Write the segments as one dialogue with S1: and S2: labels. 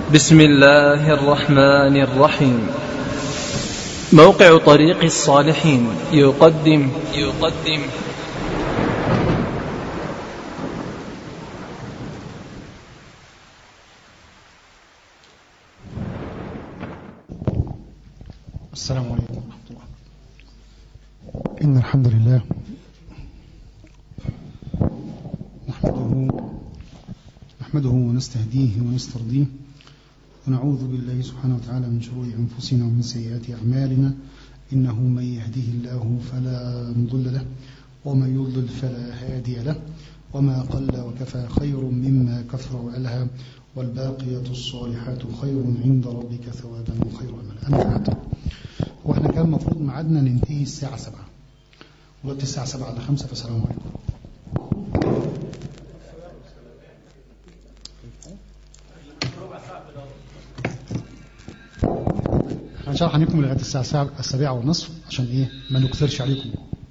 S1: بسم الله الرحمن الرحيم موقع طريق الصالحين يقدم يقدم
S2: السلام عليكم ورحمة الله إن الحمد لله نحمده نحمده ونستهديه ونسترضيه ونعوذ بالله سبحانه وتعالى من شرور أنفسنا ومن سيئات أعمالنا إنه من يهديه الله فلا مضل له ومن يضلل فلا هادي له وما قل وكفى خير مما كثر وألهى والباقية الصالحات خير عند ربك ثوابا وخير أملا أما بعد واحنا كان المفروض ميعادنا ننتهي الساعة سبعة ودلوقتي الساعة سبعة على خمسة فالسلام عليكم هنشرح عنكم لغاية الساعة السابعة والنصف عشان ايه ما نكثرش عليكم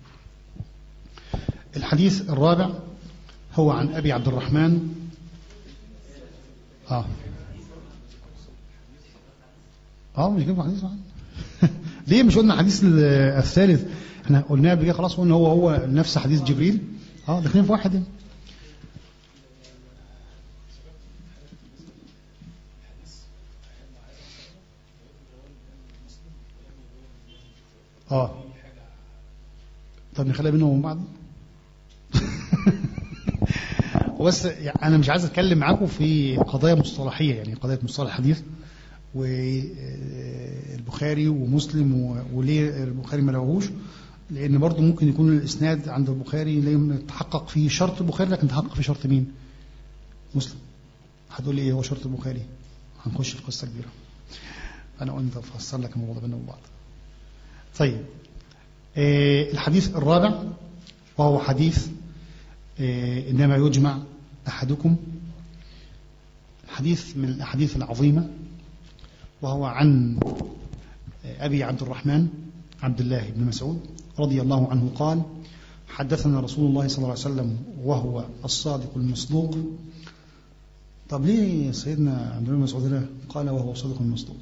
S2: الحديث الرابع هو عن أبي عبد الرحمن اه اه مش جايب حديث معانا ليه مش قلنا حديث الثالث احنا قلناه قبل كده خلاص قلنا هو هو نفس حديث جبريل اه داخلين في واحد يعني. اه طب نخليها بينهم وبين بعض بس يعني انا مش عايز اتكلم معاكم في قضايا مصطلحيه يعني قضيه مصطلح حديث والبخاري ومسلم وليه البخاري ما لهوش لان برضه ممكن يكون الاسناد عند البخاري لا يتحقق فيه شرط البخاري لكن تحقق فيه شرط مين مسلم هتقول لي ايه هو شرط البخاري هنخش في قصه كبيره انا قلت افسر لك الموضوع بيننا وبعض طيب آه الحديث الرابع وهو حديث آه انما يجمع احدكم حديث من الاحاديث العظيمه وهو عن أبي عبد الرحمن عبد الله بن مسعود رضي الله عنه قال حدثنا رسول الله صلى الله عليه وسلم وهو الصادق المصدوق طب ليه سيدنا عبد الله بن مسعود هنا قال وهو صادق المصدوق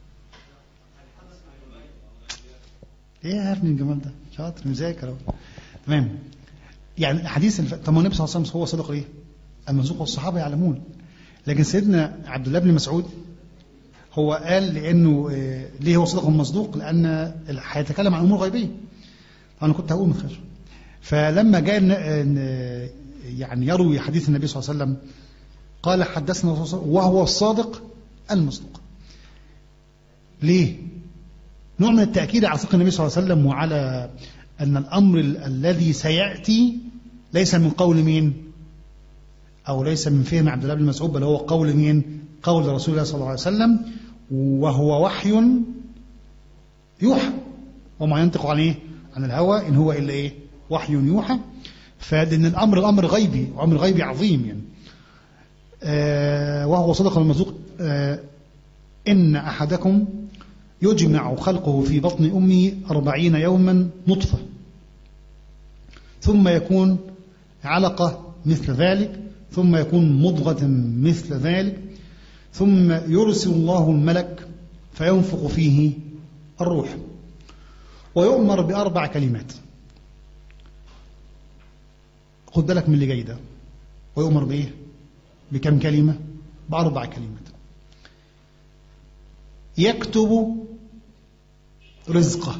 S2: ايه يا ابني الجمال ده شاطر مذاكر تمام يعني حديث الف... طب ما النبي صلى الله عليه وسلم هو صادق ايه المصدوق والصحابه يعلمون لكن سيدنا عبد الله بن مسعود هو قال لانه ليه هو صدق المصدوق لان هيتكلم عن امور غيبيه انا كنت هقول من خشب فلما جاء يعني يروي حديث النبي صلى الله عليه وسلم قال حدثنا وهو الصادق المصدوق ليه نوع من التاكيد على صدق النبي صلى الله عليه وسلم وعلى ان الامر الذي سياتي ليس من قول مين او ليس من فهم عبد الله بن مسعود بل هو قول مين قول رسول الله صلى الله عليه وسلم وهو وحي يوحى وما ينطق عن ايه عن الهوى ان هو الا ايه وحي يوحى فان الامر الامر غيبي وامر غيبي عظيم يعني آه وهو صدق المصدوق آه ان احدكم يجمع خلقه في بطن امه أربعين يوما نطفه ثم يكون علقه مثل ذلك ثم يكون مضغه مثل ذلك ثم يرسل الله الملك فينفخ فيه الروح ويؤمر بأربع كلمات خد بالك من اللي جاي ده ويؤمر بإيه بكم كلمة بأربع كلمات يكتب رزقه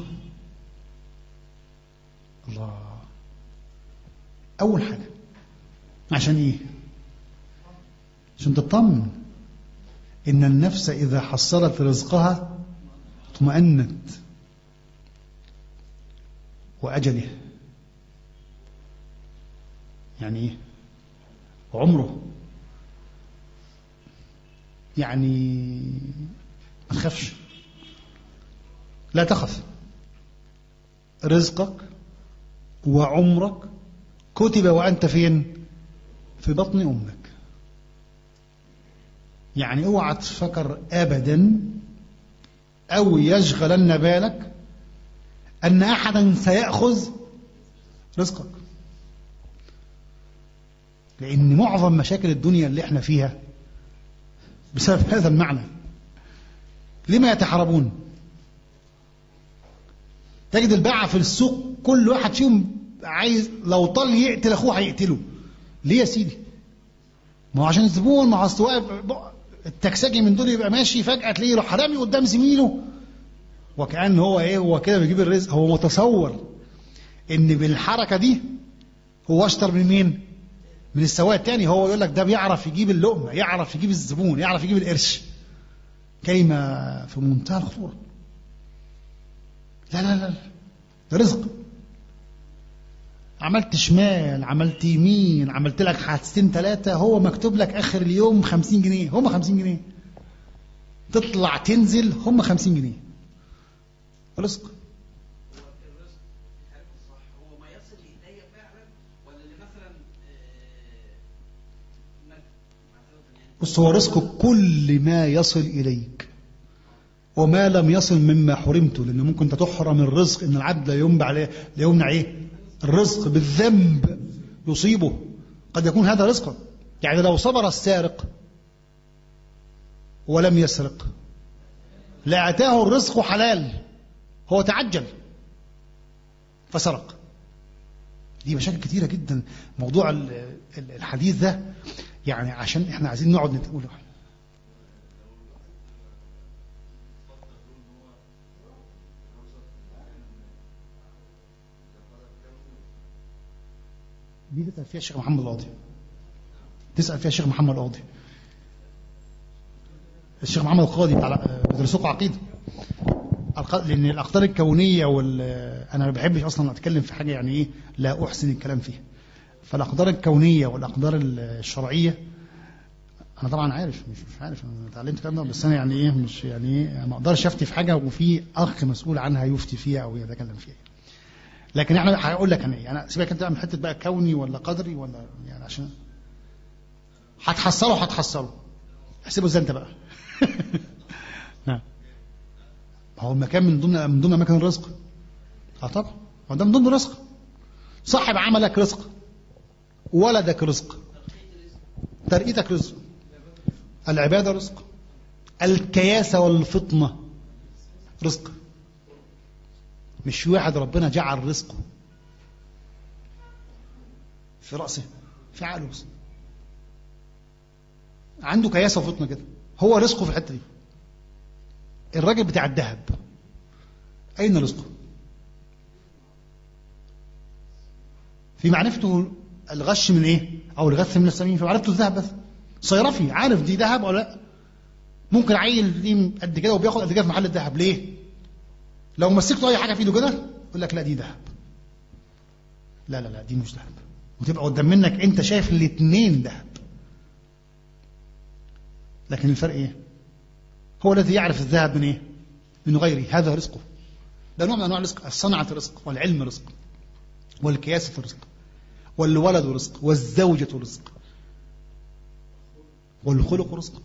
S2: الله أول حاجة عشان إيه عشان تطمن إن النفس إذا حصلت رزقها اطمأنت وأجله يعني إيه وعمره يعني ما تخافش لا تخف رزقك وعمرك كتب وأنت فين في بطن أمك يعني اوعى تفكر ابدا او يشغلن بالك ان احدا سياخذ رزقك لان معظم مشاكل الدنيا اللي احنا فيها بسبب هذا المعنى لما يتحاربون تجد الباعة في السوق كل واحد فيهم عايز لو طل يقتل اخوه هيقتله ليه يا سيدي ما هو عشان الزبون ما هو اصل واقف التكسجي من دول يبقى ماشي فجأة تلاقيه يروح رامي قدام زميله وكأن هو ايه هو كده بيجيب الرزق هو متصور ان بالحركة دي هو اشطر من مين من السواق التاني هو يقول لك ده بيعرف يجيب اللقمة يعرف يجيب الزبون يعرف يجيب القرش كلمة في منتهى الخطورة لا لا لا ده رزق عملت شمال عملت يمين عملت لك حادثتين ثلاثة هو مكتوب لك آخر اليوم خمسين جنيه هم خمسين جنيه تطلع تنزل هم خمسين جنيه رزق بص هو رزقك كل ما يصل إليك وما لم يصل مما حرمته لأنه ممكن أنت تحرم الرزق إن العبد لا يمنع عليه لا يمنع إيه الرزق بالذنب يصيبه قد يكون هذا رزقا يعني لو صبر السارق ولم يسرق لأتاه الرزق حلال هو تعجل فسرق دي مشاكل كتيرة جدا موضوع الحديث ده يعني عشان احنا عايزين نقعد نقول دي تسأل فيها الشيخ محمد القاضي تسأل فيها الشيخ محمد القاضي الشيخ محمد القاضي بتاع بيدرسوه عقيدة لأن الأقدار الكونية وال أنا ما بحبش أصلا أتكلم في حاجة يعني إيه لا أحسن الكلام فيها فالأقدار الكونية والأقدار الشرعية أنا طبعا عارف مش مش عارف أنا اتعلمت الكلام ده بس أنا يعني إيه مش يعني إيه ما أقدرش أفتي في حاجة وفي أخ مسؤول عنها يفتي فيها أو يتكلم فيها لكن احنا هقول لك انا ايه انا سيبك انت من حته بقى كوني ولا قدري ولا يعني عشان هتحصله هتحصله احسبه ازاي انت بقى نعم هو المكان من ضمن من ضمن اماكن الرزق اه طبعا هو ده من ضمن الرزق صاحب عملك رزق ولدك رزق ترقيتك رزق العباده رزق الكياسه والفطنه رزق مش في واحد ربنا جعل رزقه في رأسه في عقله بس عنده كياسة وفطنة كده هو رزقه في الحتة دي الراجل بتاع الذهب أين رزقه في معرفته الغش من ايه او الغث من السمين في معرفته الذهب بس صيرفي عارف دي ذهب ولا لا ممكن عيل دي قد كده وبياخد قد كده في محل الذهب ليه لو مسكته اي حاجه في ايده كده يقول لك لا دي ذهب لا لا لا دي مش ذهب وتبقى قدام منك انت شايف الاثنين ذهب لكن الفرق ايه هو الذي يعرف الذهب من ايه من غيره هذا رزقه ده نوع من انواع الرزق الصنعه رزق والعلم رزق والكياسه رزق والولد رزق والزوجه رزق والخلق رزق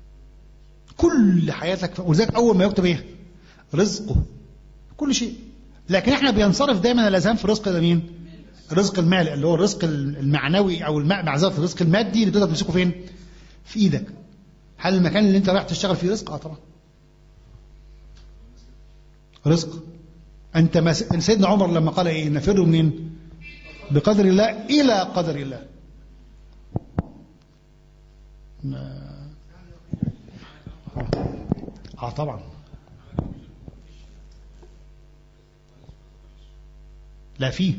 S2: كل حياتك ولذلك اول ما يكتب ايه رزقه كل شيء لكن احنا بينصرف دايما الاذهان في رزق ده مين رزق المال اللي هو الرزق المعنوي او معذره الرزق المادي اللي تقدر تمسكه فين في ايدك هل المكان اللي انت رايح تشتغل فيه رزق اه طبعا رزق انت ما سيدنا عمر لما قال ايه نفر منين بقدر الله الى قدر الله اه طبعا لا فيه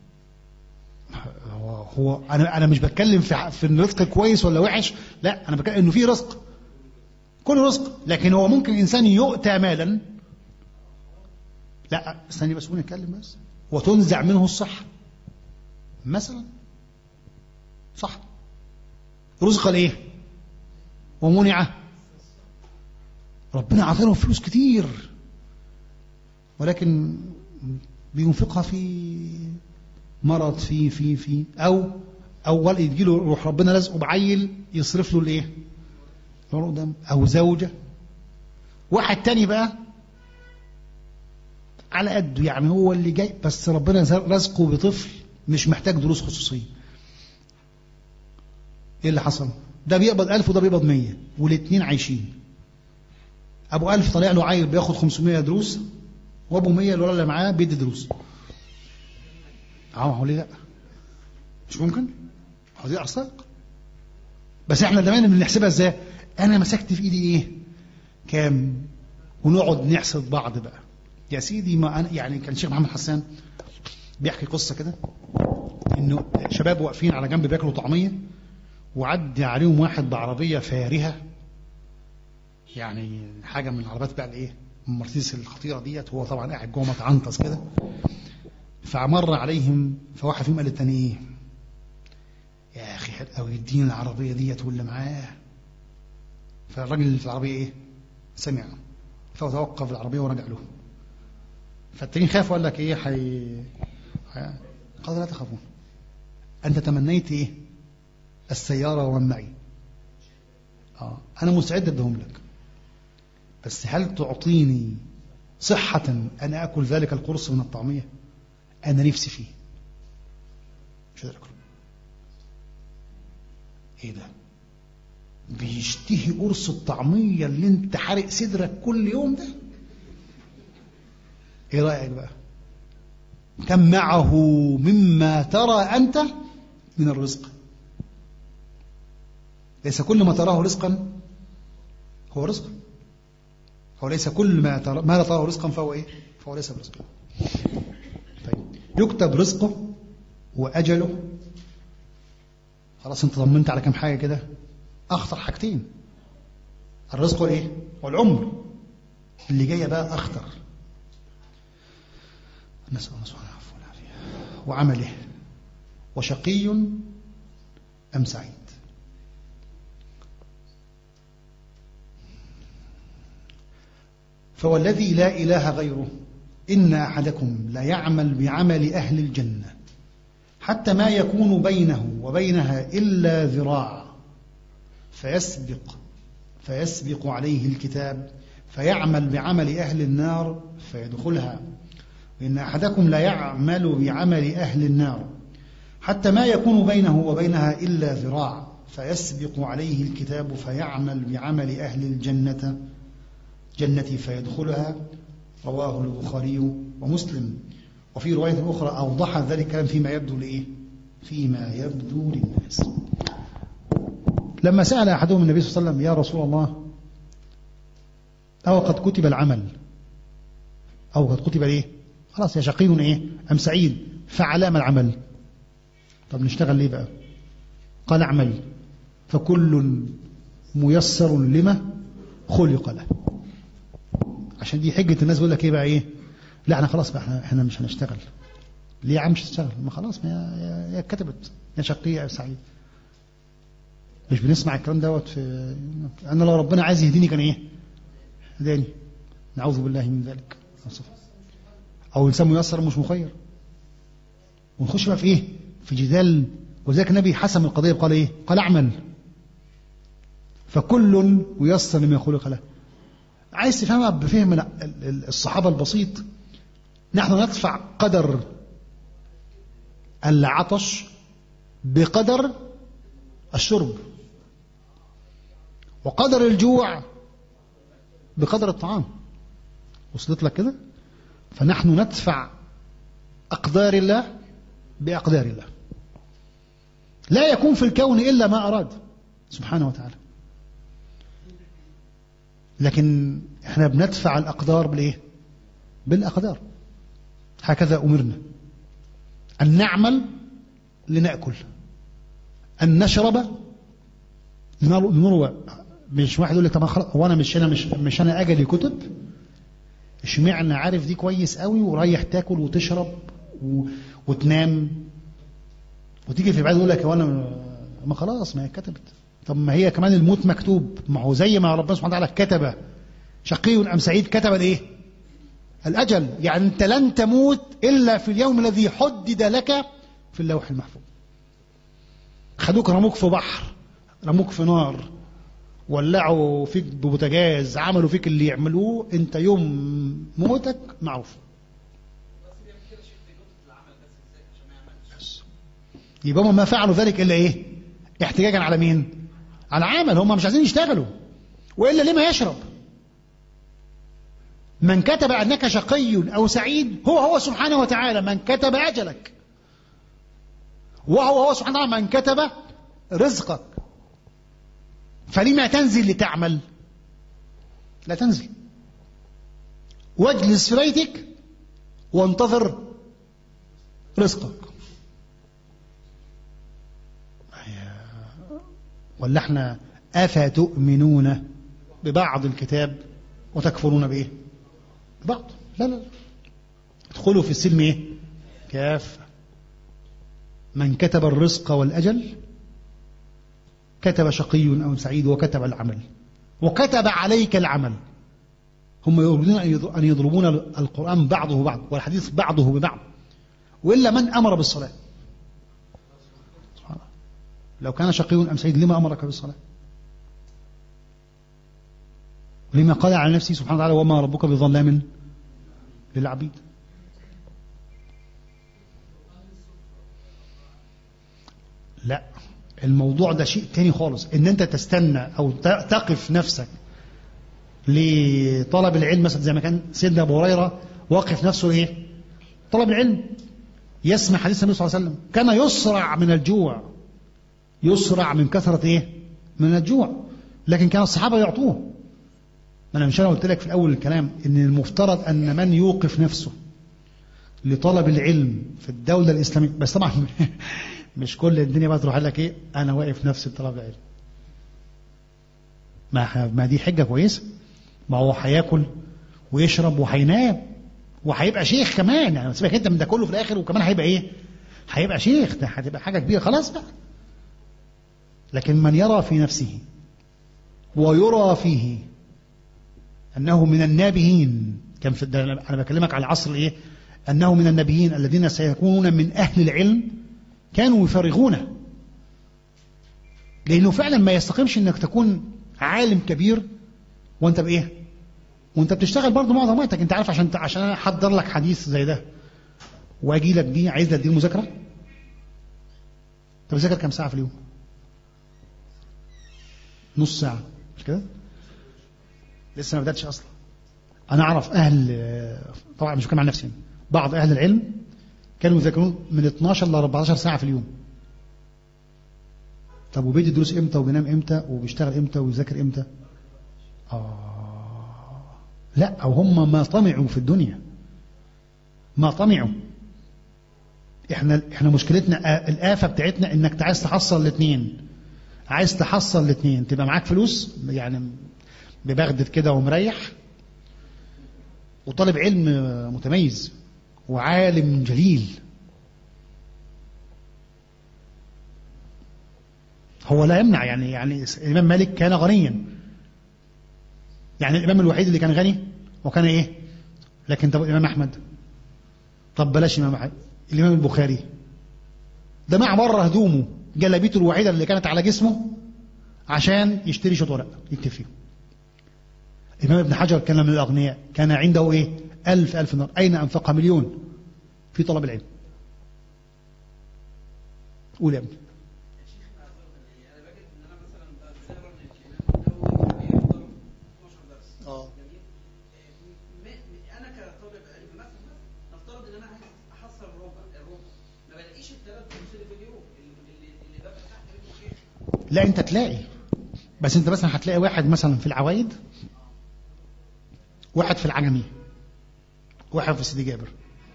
S2: هو, هو انا انا مش بتكلم في في الرزق كويس ولا وحش لا انا بتكلم انه في رزق كل رزق لكن هو ممكن انسان يؤتى مالا لا استني بس نتكلم بس وتنزع منه الصحه مثلا صح رزق الايه ومنع ربنا عطاله فلوس كتير ولكن بينفقها في مرض في في في او اول يجي له روح ربنا لازقه بعيل يصرف له الايه او زوجه واحد تاني بقى على قده يعني هو اللي جاي بس ربنا رزقه بطفل مش محتاج دروس خصوصيه ايه اللي حصل ده بيقبض 1000 وده بيقبض 100 والاثنين عايشين ابو 1000 طالع له عيل بياخد 500 دروس وابو 100 الولد اللي معاه بيدي دروس اه هو ليه لا مش ممكن هو دي ارزاق بس احنا دايما بنحسبها ازاي انا مسكت في ايدي ايه كام ونقعد نحسد بعض بقى يا سيدي ما أنا يعني كان الشيخ محمد حسان بيحكي قصة كده انه شباب واقفين على جنب بياكلوا طعمية وعدي عليهم واحد بعربية فارهة يعني حاجة من العربيات بقى الايه المرسيدس الخطيرة ديت هو طبعا قاعد جوه متعنطس كده فمر عليهم فواحد فيهم قال للتاني ايه يا اخي حلو قوي يديني العربية ديت واللي معاه فالراجل اللي في العربية ايه سمع فتوقف العربية ورجع له فالتاني خاف وقال لك ايه حي... حي... قال لا تخافون انت تمنيت ايه السيارة ومن معي آه. انا مستعد ادهم لك بس هل تعطيني صحة ان اكل ذلك القرص من الطعمية انا نفسي فيه مش قادر اكله ايه ده بيشتهي قرص الطعمية اللي انت حارق صدرك كل يوم ده ايه رأيك بقى كم معه مما ترى أنت من الرزق ليس كل ما تراه رزقا هو رزق هو ليس كل ما ترى ما لا تراه رزقا فهو ايه فهو ليس برزق طيب يكتب رزقه وأجله خلاص انت طمنت على كم حاجة كده أخطر حاجتين الرزق والايه والعمر اللي جايه بقى أخطر نسأل الله سبحانه العفو والعافية وعمله وشقي أم سعيد فوالذي لا إله غيره إن أحدكم ليعمل بعمل أهل الجنة حتى ما يكون بينه وبينها إلا ذراع فيسبق فيسبق عليه الكتاب فيعمل بعمل أهل النار فيدخلها إن أحدكم لا يعمل بعمل أهل النار حتى ما يكون بينه وبينها إلا ذراع فيسبق عليه الكتاب فيعمل بعمل أهل الجنة جنة فيدخلها رواه البخاري ومسلم وفي رواية أخرى أوضح ذلك الكلام فيما يبدو لإيه فيما يبدو للناس لما سأل أحدهم النبي صلى الله عليه وسلم يا رسول الله أو قد كتب العمل أو قد كتب ليه خلاص يا شقي إيه أم سعيد فعلام العمل طب نشتغل ليه بقى قال اعمل فكل ميسر لما خلق له عشان دي حجة الناس بيقول لك ايه بقى ايه لا احنا خلاص بقى احنا, احنا مش هنشتغل ليه يا عم مش هتشتغل ما خلاص ما يا, يا كتبت يا شقية يا سعيد مش بنسمع الكلام دوت في انا لو ربنا عايز يهديني كان ايه هداني نعوذ بالله من ذلك او انسان ميسر مش مخير ونخش بقى في ايه في جدال وذلك النبي حسم القضيه قال ايه قال اعمل فكل ييسر لما خلق له عايز تفهمها بفهم الصحابه البسيط نحن ندفع قدر العطش بقدر الشرب وقدر الجوع بقدر الطعام وصلت لك كده فنحن ندفع أقدار الله بأقدار الله لا يكون في الكون إلا ما أراد سبحانه وتعالى لكن احنا بندفع الأقدار بالإيه بالأقدار هكذا أمرنا أن نعمل لنأكل أن نشرب لنروى مش واحد يقول لك طب خلاص هو انا مش انا مش مش انا اجلي كتب اشمعنى عارف دي كويس قوي ورايح تاكل وتشرب و... وتنام وتيجي في بعد يقول لك هو انا ما خلاص ما هي كتبت طب ما هي كمان الموت مكتوب ما هو زي ما ربنا سبحانه وتعالى كتب شقي ام سعيد كتب الايه؟ الاجل يعني انت لن تموت الا في اليوم الذي حدد لك في اللوح المحفوظ خدوك رموك في بحر رموك في نار ولعوا فيك ببوتاجاز عملوا فيك اللي يعملوه انت يوم موتك معروف يبقى هم ما فعلوا ذلك الا ايه احتجاجا على مين على عمل هم مش عايزين يشتغلوا وإلا ليه ما يشرب من كتب أنك شقي أو سعيد هو هو سبحانه وتعالى من كتب أجلك وهو هو سبحانه وتعالى من كتب رزقك فلما تنزل لتعمل لا تنزل واجلس في بيتك وانتظر رزقك ولا احنا أفتؤمنون ببعض الكتاب وتكفرون بإيه ببعض لا لا ادخلوا في السلم إيه كافة من كتب الرزق والأجل كتب شقي أو سعيد وكتب العمل وكتب عليك العمل هم يريدون أن يضربون القرآن بعضه بعض والحديث بعضه ببعض وإلا من أمر بالصلاة لو كان شقي أم سعيد لما أمرك بالصلاة لما قال على نفسه سبحانه وتعالى وما ربك بظلام للعبيد لا الموضوع ده شيء تاني خالص ان انت تستنى او تقف نفسك لطلب العلم مثلا زي ما كان سيدنا ابو هريره واقف نفسه ايه طلب العلم يسمع حديث النبي صلى الله عليه وسلم كان يسرع من الجوع يسرع من كثرة ايه من الجوع لكن كان الصحابة يعطوه أنا مش أنا قلت لك في الأول الكلام إن المفترض أن من يوقف نفسه لطلب العلم في الدولة الإسلامية بس طبعا مش كل الدنيا بقى تروح لك إيه أنا واقف نفسي لطلب العلم ما ما دي حجة كويسة ما هو هياكل ويشرب وهينام وهيبقى شيخ كمان يعني سيبك انت من ده كله في الاخر وكمان هيبقى ايه؟ هيبقى شيخ ده هتبقى حاجه كبيره خلاص بقى لكن من يرى في نفسه ويرى فيه أنه من النابهين كان في أنا بكلمك على العصر إيه أنه من النبيين الذين سيكونون من أهل العلم كانوا يفرغونه لأنه فعلا ما يستقيمش أنك تكون عالم كبير وأنت بإيه وأنت بتشتغل برضه معظم وقتك أنت عارف عشان عشان أحضر لك حديث زي ده وأجي لك دي عايز أديك مذاكرة أنت بتذاكر كام ساعة في اليوم؟ نص ساعة مش كده لسه ما بدأتش أصلا أنا أعرف أهل طبعا مش بتكلم عن نفسي بعض أهل العلم كانوا يذاكرون من 12 ل 14 ساعة في اليوم طب وبيدي الدروس امتى وبينام امتى وبيشتغل امتى ويذاكر امتى آه لا أو هم ما طمعوا في الدنيا ما طمعوا احنا احنا مشكلتنا الآفة بتاعتنا انك عايز تحصل الاثنين عايز تحصل الاثنين تبقى معاك فلوس يعني ببغدد كده ومريح وطالب علم متميز وعالم جليل هو لا يمنع يعني يعني الإمام مالك كان غنيا يعني الإمام الوحيد اللي كان غني وكان إيه لكن طب الإمام أحمد طب بلاش الإمام أحمد الإمام البخاري ده مع بره هدومه جلابيته الوحيدة اللي كانت على جسمه عشان يشتري شوط ورق يكتب فيه الإمام ابن حجر كان من الأغنياء كان عنده إيه ألف ألف نار أين أنفق مليون في طلب العلم قول يا ابني لا انت تلاقي بس انت مثلا هتلاقي واحد مثلا في العوايد واحد في العجمي واحد في سيدي جابر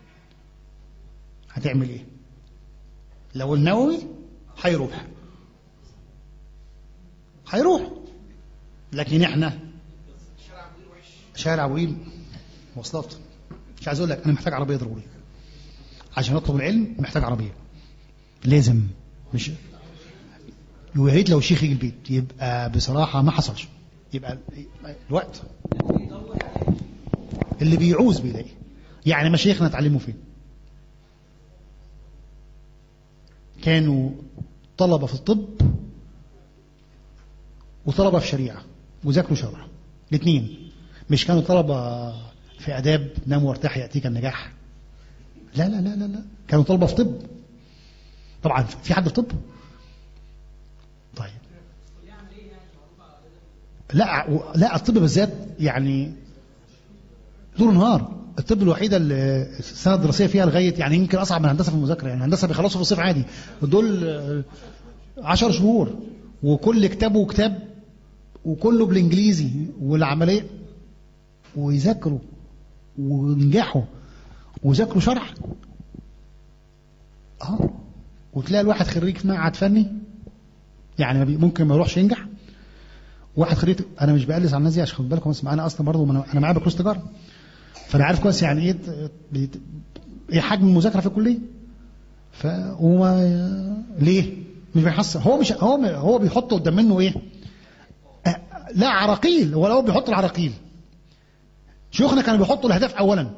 S2: هتعمل ايه لو النووي هيروح هيروح لكن احنا شارع ويل مواصلات مش عايز اقول لك انا محتاج عربيه ضروري عشان اطلب العلم محتاج عربيه لازم مش ويا ريت لو الشيخ يجي البيت يبقى بصراحة ما حصلش يبقى الوقت اللي بيعوز بيلاقي يعني مشايخنا اتعلموا فين كانوا طلبة في الطب وطلبة في شريعة وذاكروا شرع الاثنين مش كانوا طلبة في آداب نام وارتاح يأتيك النجاح لا لا لا لا لا كانوا طلبة في طب طبعا في حد في طب طيب لا و- لا الطب بالذات يعني طول النهار الطب الوحيده اللي السنه الدراسيه فيها لغايه يعني يمكن اصعب من الهندسه في المذاكره يعني الهندسه بيخلصوا في الصيف عادي دول آه، عشر شهور وكل كتاب وكتاب وكله بالانجليزي والعمليه ويذاكروا وينجحوا ويذاكروا شرح اه وتلاقي الواحد خريج في معهد فني يعني ما بي- ممكن ما يروحش ينجح واحد خريج انا مش بقلس على الناس دي عشان خد بالكم بس معانا اصلا برضه ما انا أنا معايا بكالوريوس تجاره فانا عارف كويس يعني ايه ت- بيت- ايه حجم المذاكره في الكليه ف وما ليه مش بيحصل هو مش هو هو بيحط قدام منه ايه أه، لا عراقيل هو الاول بيحط العراقيل شيوخنا كانوا بيحطوا الهدف اولا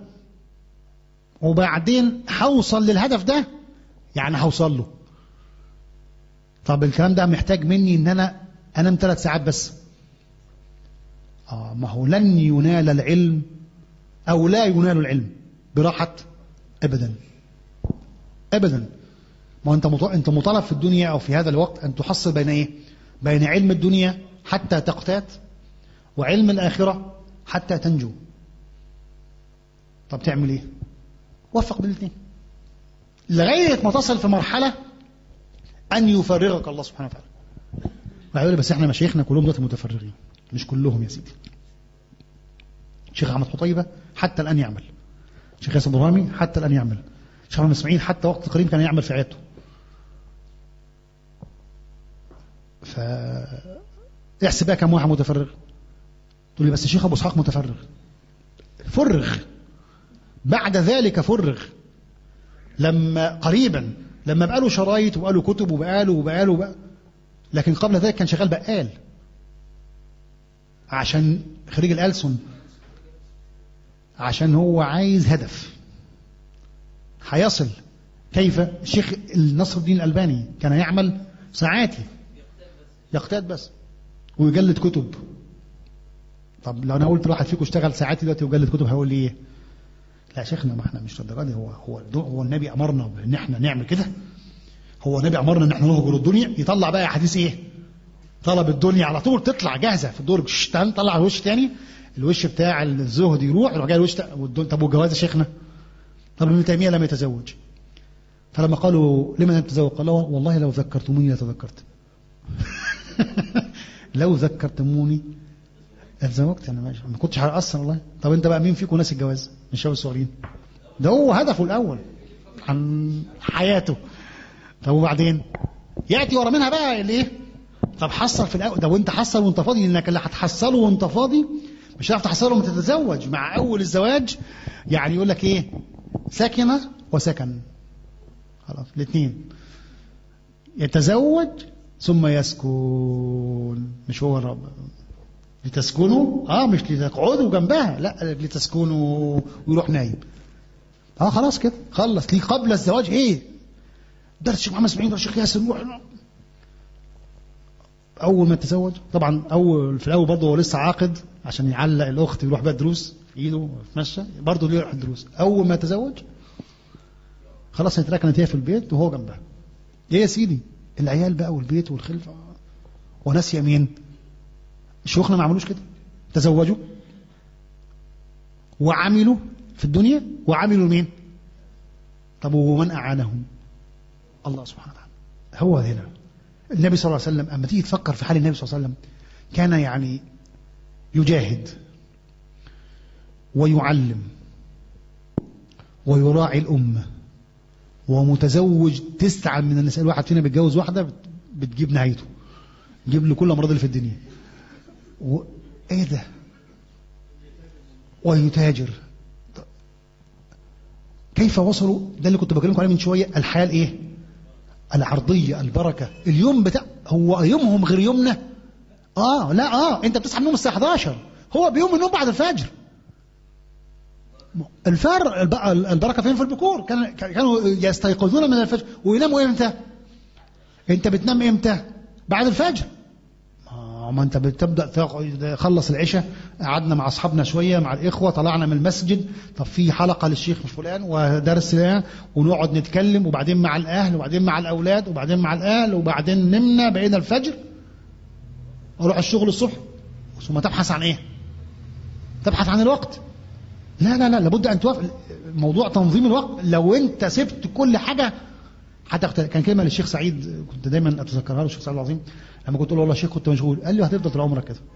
S2: وبعدين هوصل للهدف ده يعني هوصل له طب الكلام ده محتاج مني ان انا انام ثلاث ساعات بس اه ما هو لن ينال العلم او لا ينال العلم براحه ابدا ابدا ما هو انت مط- انت مطالب في الدنيا او في هذا الوقت ان تحصل بين ايه بين علم الدنيا حتى تقتات وعلم الاخره حتى تنجو طب تعمل ايه وفق بين الاثنين لغايه ما تصل في مرحله ان يفرغك الله سبحانه وتعالى وهيقول لي بس احنا مشايخنا كلهم دلوقتي متفرغين مش كلهم يا سيدي شيخ احمد قطيبه حتى الان يعمل شيخ ياسر برهامي حتى الان يعمل شيخ محمد اسماعيل حتى وقت قريب كان يعمل في عيادته ف احسب بقى كم واحد متفرغ تقول لي بس الشيخ ابو اسحاق متفرغ فرغ بعد ذلك فرغ لما قريبا لما بقى له شرايط وبقى له كتب وبقى له وبقى له بقى لكن قبل ذلك كان شغال بقال عشان خريج الألسن عشان هو عايز هدف هيصل كيف الشيخ نصر الدين الألباني كان يعمل ساعاتي يقتاد بس ويجلد كتب طب لو انا قلت لواحد فيكم اشتغل ساعاتي دلوقتي وجلد كتب هيقول لي ايه؟ لا يا شيخنا ما احنا مش للدرجه دي هو هو هو النبي امرنا ان احنا نعمل كده هو النبي امرنا ان احنا نهجر الدنيا يطلع بقى حديث ايه؟ طلب الدنيا على طول تطلع جاهزه في الدور شش، تعال طلع الوش تاني الوش بتاع الزهد يروح يروح جاي الوش تا- والدن- طب والجواز يا شيخنا؟ طب ابن تيميه لم يتزوج فلما قالوا لمن لم تتزوج؟ قال له والله لو ذكرتموني لتذكرت لو ذكرتموني اتزوجت انا ماشي ما كنتش هأثر والله طب انت بقى مين فيكم ناس الجواز من الشباب الصغيرين ده هو هدفه الاول عن حياته طب وبعدين ياتي ورا منها بقى الايه طب حصل في الاول ده وانت حصل وانت فاضي لانك اللي هتحصله وانت فاضي مش هتعرف تحصله لما تتزوج مع اول الزواج يعني يقول لك ايه سكنه وسكن خلاص الاثنين يتزوج ثم يسكن مش هو الرب لتسكنوا اه مش لتقعدوا جنبها لا لتسكنوا ويروح نايم اه خلاص كده خلص ليه قبل الزواج ايه درس الشيخ محمد اسماعيل درس الشيخ ياسر نروح اول ما تزوج طبعا اول في الاول برضه هو لسه عاقد عشان يعلق الاخت يروح بقى دروس في ايده يتمشى برضه ليه يروح الدروس اول ما تزوج خلاص هيتركنت هي في البيت وهو جنبها ايه يا سيدي العيال بقى والبيت والخلفه وناسيه مين شيوخنا ما عملوش كده تزوجوا وعملوا في الدنيا وعملوا مين طب ومن أعانهم الله سبحانه وتعالى هو هنا النبي صلى الله عليه وسلم أما تيجي تفكر في حال النبي صلى الله عليه وسلم كان يعني يجاهد ويعلم ويراعي الأمة ومتزوج تسعة من النساء الواحد فينا بيتجوز واحدة بتجيب نهايته تجيب له كل الأمراض اللي في الدنيا و... ايه ده ويتاجر كيف وصلوا ده اللي كنت بكلمكم عليه من شويه الحياه الايه العرضيه البركه اليوم بتاع هو يومهم غير يومنا اه لا اه انت بتصحى من النوم الساعه 11 هو بيوم النوم بعد الفجر الفر الب- البركه فين في البكور كان كانوا يستيقظون من الفجر ويناموا امتى انت بتنام امتى بعد الفجر آه، ما انت بتبدا تاخد- تخلص العشاء قعدنا مع اصحابنا شويه مع الاخوه طلعنا من المسجد طب في حلقه للشيخ فلان ودرس ده ونقعد نتكلم وبعدين مع الاهل وبعدين مع الاولاد وبعدين مع الاهل وبعدين نمنا بقينا الفجر اروح الشغل الصبح ثم تبحث عن ايه تبحث عن الوقت لا لا لا لابد ان توافق موضوع تنظيم الوقت لو انت سبت كل حاجه حتى كان كلمه للشيخ سعيد كنت دايما اتذكرها له الشيخ سعيد العظيم لما كنت اقول له والله يا شيخ كنت مشغول قال لي هتفضل طول عمرك كده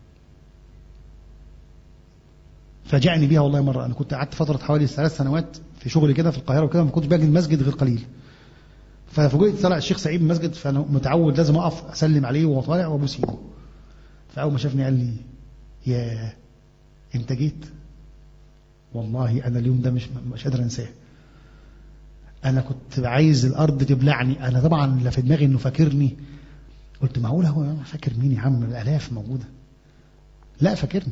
S2: فاجأني بيها والله مره انا كنت قعدت فتره حوالي ثلاث سنوات في شغلي كده في القاهره وكده ما كنتش باجي المسجد غير قليل ففوجئت طلع الشيخ سعيد من المسجد فانا متعود لازم اقف اسلم عليه وهو طالع وابوس ايده فاول ما شافني قال لي يا انت جيت والله انا اليوم ده مش مش قادر انساه انا كنت عايز الارض تبلعني انا طبعا لا في دماغي انه فاكرني قلت معقول هو فاكر مين يا عم الالاف موجوده لا فاكرني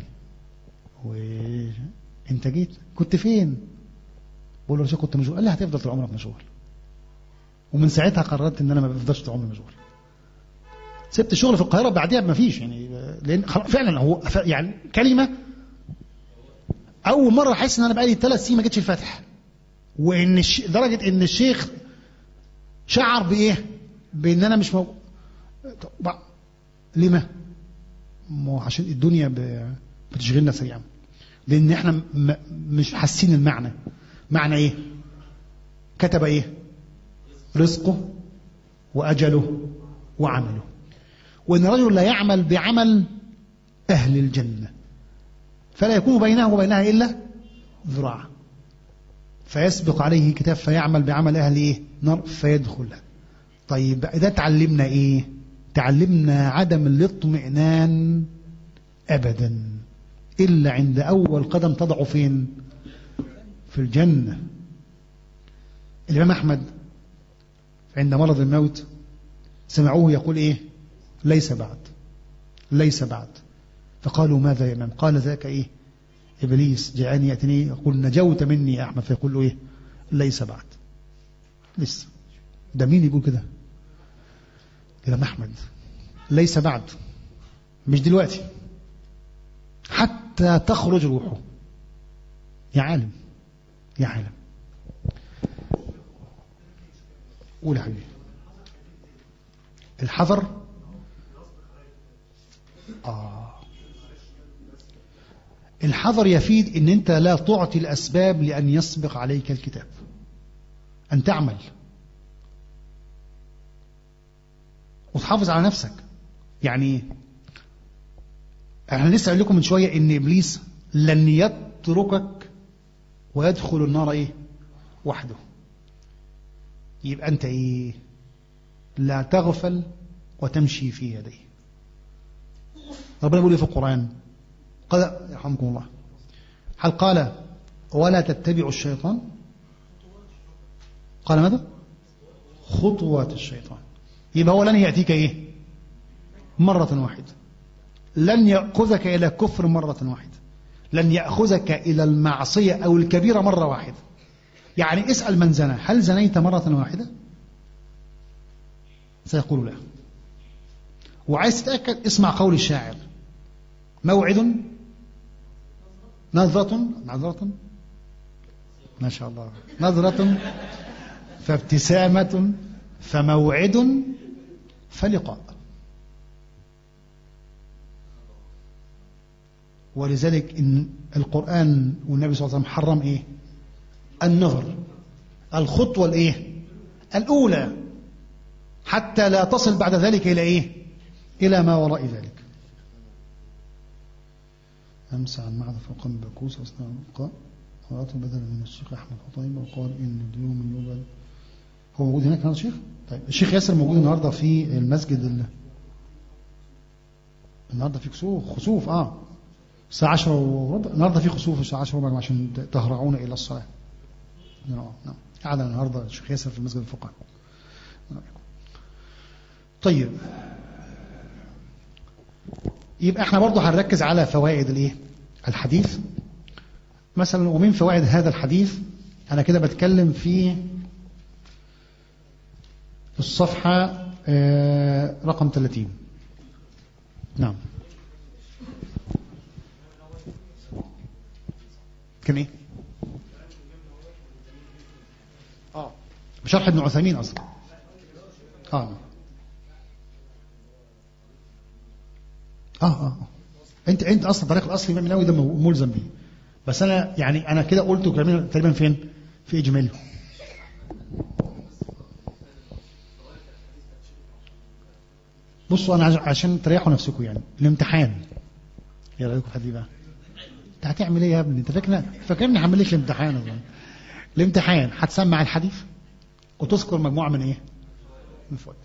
S2: وانت جيت كنت فين بقول له يا شيخ كنت مشغول قال لي هتفضل طول عمرك مشغول ومن ساعتها قررت ان انا ما بفضلش طول عمري مشغول سبت الشغل في القاهره بعديها ما فيش يعني لان فعلا هو يعني كلمه اول مره احس ان انا بقالي ثلاث سنين ما جيتش الفاتح وان الش... درجه ان الشيخ شعر بايه بان انا مش مو... طب... لما ما عشان الدنيا ب... بتشغلنا سريعا لان احنا م... مش حاسين المعنى معنى ايه كتب ايه رزقه واجله وعمله وان الرجل لا يعمل بعمل اهل الجنه فلا يكون بينه وبينها الا ذراع فيسبق عليه كتاب فيعمل بعمل اهل ايه نار فيدخلها طيب ده تعلمنا ايه تعلمنا عدم الاطمئنان ابدا الا عند اول قدم تضع فين في الجنه الامام احمد عند مرض الموت سمعوه يقول ايه ليس بعد ليس بعد فقالوا ماذا يا امام قال ذاك ايه ابليس جاءني ياتني يقول نجوت مني يا احمد فيقول له ايه ليس بعد لسه ده مين يقول كده الامام احمد ليس بعد مش دلوقتي حتى تخرج روحه يا عالم يا عالم قول يا حبيبي الحذر آه الحذر يفيد ان انت لا تعطي الاسباب لان يسبق عليك الكتاب ان تعمل وتحافظ على نفسك يعني احنا لسه قايل لكم من شويه ان ابليس لن يتركك ويدخل النار ايه وحده يبقى انت ايه لا تغفل وتمشي في يديه ربنا يقول في القرآن قال يرحمكم الله هل قال ولا تتبعوا الشيطان قال ماذا خطوات الشيطان يبقى هو لن يأتيك ايه مرة واحدة لن يأخذك إلى كفر مرة واحدة لن يأخذك إلى المعصية أو الكبيرة مرة واحدة يعني اسأل من زنى هل زنيت مرة واحدة سيقول لا وعايز تتأكد اسمع قول الشاعر موعد نظرة نظرة ما شاء الله نظرة فابتسامة فموعد فلقاء ولذلك إن القرآن والنبي صلى الله عليه وسلم حرم إيه النظر الخطوة الإيه الأولى حتى لا تصل بعد ذلك إلى إيه إلى ما وراء ذلك أمس عن معذ فوق بكوس أصنع القاء وأعطى بدلا من الشيخ أحمد خطيب وقال إن اليوم يوبل هو موجود هناك هذا الشيخ طيب الشيخ ياسر موجود النهاردة في المسجد ال... النهاردة في خسوف خسوف آه الساعة 10 وربع النهاردة في خسوف الساعة 10 وربع عشان تهرعون إلى الصلاة نعم نعم قعد النهاردة الشيخ ياسر في المسجد الفقهاء طيب يبقى احنا برضه هنركز على فوائد الايه الحديث مثلا ومن فوائد هذا الحديث انا كده بتكلم في الصفحة رقم 30 نعم كان ايه اه بشرح ابن عثيمين اصلا اه اه اه, آه. انت انت اصلا الطريق الاصلي الامام النووي ده ملزم بيه بس انا يعني انا كده قلته كمان تقريبا فين في اجماله بصوا انا عش- عشان تريحوا نفسكم يعني الامتحان ايه رايكم في دي بقى انت هتعمل ايه يا ابني انت فاكرني فاكرني هعمل لك الامتحان أصلاً. الامتحان هتسمع الحديث وتذكر مجموعه من ايه من فوق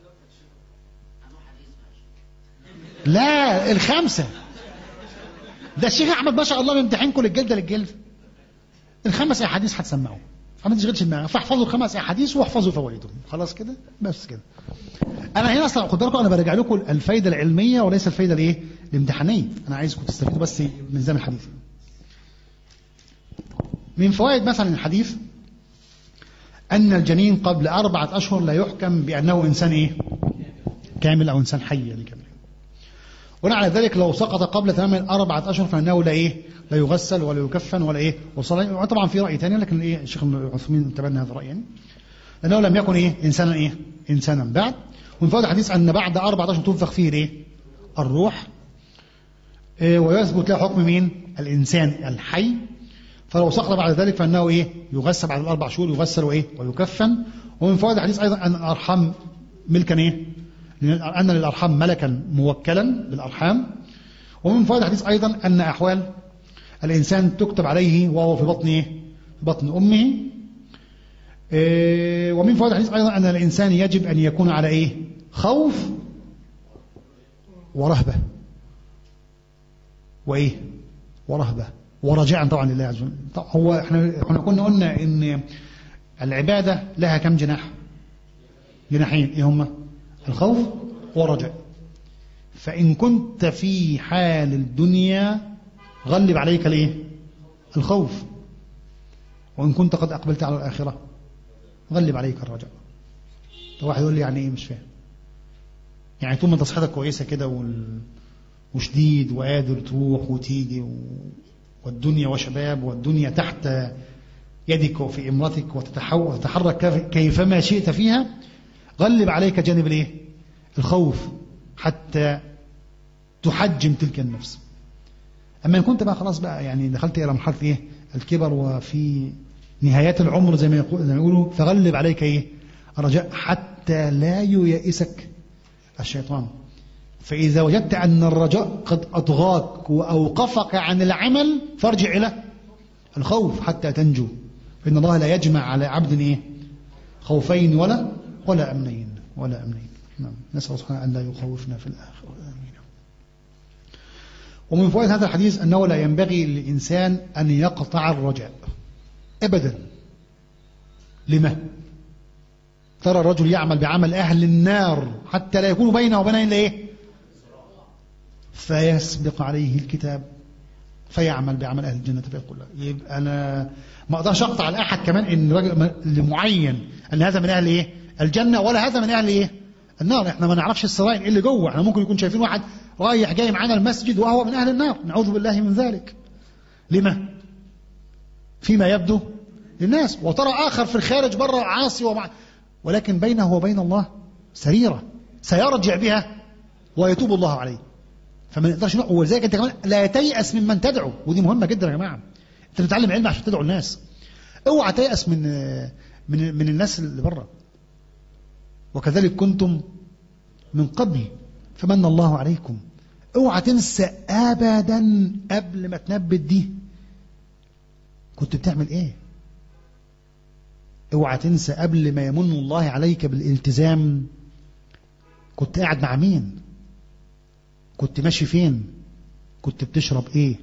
S2: لا الخمسه ده الشيخ احمد ما شاء الله بيمتحنكم للجلده للجلد الخمس احاديث هتسمعوا فما تشغلش دماغك فاحفظوا الخمس احاديث واحفظوا فوائدهم خلاص كده بس كده انا هنا اصلا خد بالكم انا برجع لكم الفايده العلميه وليس الفايده الايه الامتحانيه انا عايزكم تستفيدوا بس من زمن الحديث من فوائد مثلا الحديث ان الجنين قبل اربعه اشهر لا يحكم بانه انسان ايه كامل او انسان حي يعني كامل وعلى على ذلك لو سقط قبل تمام أربعة أشهر فإنه لا إيه لا يغسل ولا يكفن ولا إيه وصل طبعا في رأي ثاني لكن إيه الشيخ ابن عثيمين تبنى هذا الرأي يعني لأنه لم يكن إيه إنسانا إيه إنسانا بعد ومن فوائد الحديث أن بعد أربعة أشهر تنفخ فيه الإيه الروح إيه ويثبت له حكم مين الإنسان الحي فلو سقط بعد ذلك فإنه إيه يغسل بعد الأربع شهور يغسل وإيه ويكفن ومن فوائد الحديث أيضا أن الأرحام ملكا إيه أن للأرحام ملكا موكلا بالأرحام ومن فوائد الحديث أيضا أن أحوال الإنسان تكتب عليه وهو في بطن إيه؟ بطن أمه إيه ومن فوائد الحديث أيضا أن الإنسان يجب أن يكون على إيه خوف ورهبة وإيه ورهبة ورجاء طبعا لله عز وجل طبعا هو احنا احنا كنا قلنا ان العبادة لها كم جناح جناحين ايه هما الخوف والرجاء فإن كنت في حال الدنيا غلب عليك الايه الخوف وإن كنت قد أقبلت على الآخرة غلب عليك الرجاء واحد يقول لي يعني إيه مش فاهم يعني طول ما انت صحتك كويسة كده وال... وشديد وقادر تروح وتيجي و... والدنيا وشباب والدنيا تحت يدك وفي إمرتك وتتحول وتتحرك كيفما شئت فيها غلب عليك جانب الايه الخوف حتى تحجم تلك النفس اما ان كنت بقى خلاص بقى يعني دخلت الى مرحله ايه الكبر وفي نهايات العمر زي ما يقول زي ما يقولوا فغلب عليك ايه الرجاء حتى لا ييأسك الشيطان فإذا وجدت أن الرجاء قد أطغاك وأوقفك عن العمل فارجع إلى الخوف حتى تنجو فإن الله لا يجمع على عبد إيه خوفين ولا ولا أمنين ولا أمنين نعم نسأل سبحانه أن لا يخوفنا في الآخرة آمين ومن فوائد هذا الحديث أنه لا ينبغي للإنسان أن يقطع الرجاء أبدا لما ترى الرجل يعمل بعمل أهل النار حتى لا يكون بينه وبينه إلا إيه فيسبق عليه الكتاب فيعمل بعمل أهل الجنة فيقول له يبقى أنا ما أقدرش أقطع الأحد كمان إن رجل معين أن هذا من أهل إيه الجنة ولا هذا من أهل إيه النار إحنا ما نعرفش السرائر إيه اللي جوه إحنا ممكن يكون شايفين واحد رايح جاي معانا المسجد وهو من أهل النار نعوذ بالله من ذلك لما فيما يبدو للناس وترى آخر في الخارج بره عاصي ومع ولكن بينه وبين الله سريرة سيرجع بها ويتوب الله عليه فما نقدرش نقول ولذلك انت كمان لا تيأس ممن تدعو ودي مهمة جدا يا جماعة انت بتتعلم علم عشان تدعو الناس اوعى تيأس من من من الناس اللي بره وكذلك كنتم من قبل فمن الله عليكم اوعى تنسى ابدا قبل ما تنبت دي كنت بتعمل ايه اوعى تنسى قبل ما يمن الله عليك بالالتزام كنت قاعد مع مين كنت ماشي فين كنت بتشرب ايه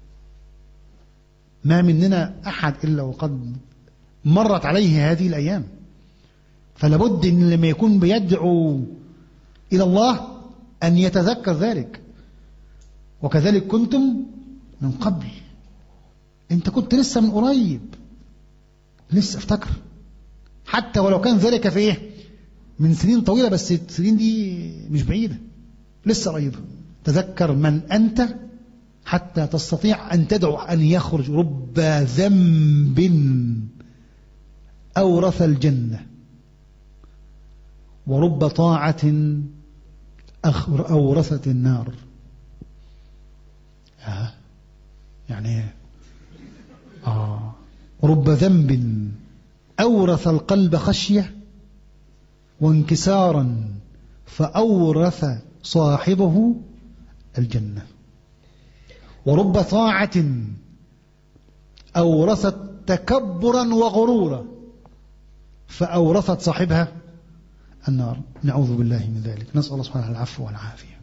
S2: ما مننا احد الا وقد مرت عليه هذه الايام فلابد ان لما يكون بيدعو الى الله ان يتذكر ذلك وكذلك كنتم من قبل انت كنت لسه من قريب لسه افتكر حتى ولو كان ذلك في ايه من سنين طويلة بس السنين دي مش بعيدة لسه قريبة تذكر من أنت حتى تستطيع أن تدعو أن يخرج رب ذنب أورث الجنة ورب طاعة أورثت النار ها يعني ايه آه رب ذنب أورث القلب خشية وانكسارا فأورث صاحبه الجنة ورب طاعة أورثت تكبرا وغرورا فأورثت صاحبها النار نعوذ بالله من ذلك نسأل الله سبحانه العفو والعافية